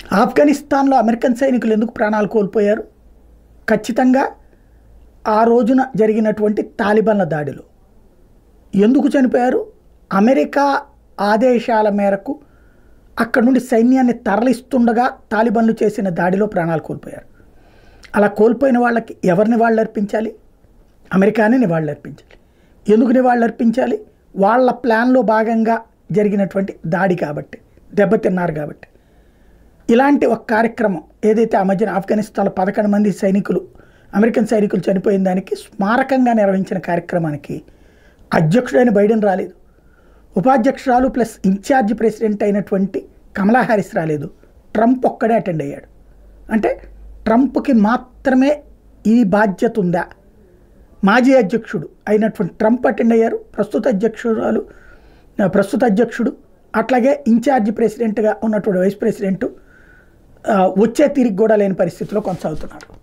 ఆఫ్ఘనిస్తాన్లో అమెరికన్ సైనికులు ఎందుకు ప్రాణాలు కోల్పోయారు ఖచ్చితంగా ఆ రోజున జరిగినటువంటి తాలిబాన్ల దాడిలో ఎందుకు చనిపోయారు అమెరికా ఆదేశాల మేరకు అక్కడ నుండి సైన్యాన్ని తరలిస్తుండగా తాలిబాన్లు చేసిన దాడిలో ప్రాణాలు కోల్పోయారు అలా కోల్పోయిన వాళ్ళకి ఎవరిని వాళ్ళు అర్పించాలి అమెరికానే నివాళులు అర్పించాలి ఎందుకు నివాళులు అర్పించాలి వాళ్ళ ప్లాన్లో భాగంగా జరిగినటువంటి దాడి కాబట్టి దెబ్బతిన్నారు కాబట్టి ఇలాంటి ఒక కార్యక్రమం ఏదైతే ఆ మధ్యన ఆఫ్ఘనిస్తాన్లో పదకొండు మంది సైనికులు అమెరికన్ సైనికులు చనిపోయిన దానికి స్మారకంగా నిర్వహించిన కార్యక్రమానికి అధ్యక్షుడైన బైడెన్ రాలేదు ఉపాధ్యక్షురాలు ప్లస్ ఇన్ఛార్జ్ ప్రెసిడెంట్ అయినటువంటి కమలా హ్యారిస్ రాలేదు ట్రంప్ ఒక్కడే అటెండ్ అయ్యాడు అంటే ట్రంప్కి మాత్రమే ఈ బాధ్యత ఉందా మాజీ అధ్యక్షుడు అయినటువంటి ట్రంప్ అటెండ్ అయ్యారు ప్రస్తుత అధ్యక్షురాలు ప్రస్తుత అధ్యక్షుడు అట్లాగే ఇన్ఛార్జ్ ప్రెసిడెంట్గా ఉన్నటువంటి వైస్ ప్రెసిడెంట్ ఆ, వచ్చే తిరిగి కూడా లేని పరిస్థితిలో కొనసాగుతున్నారు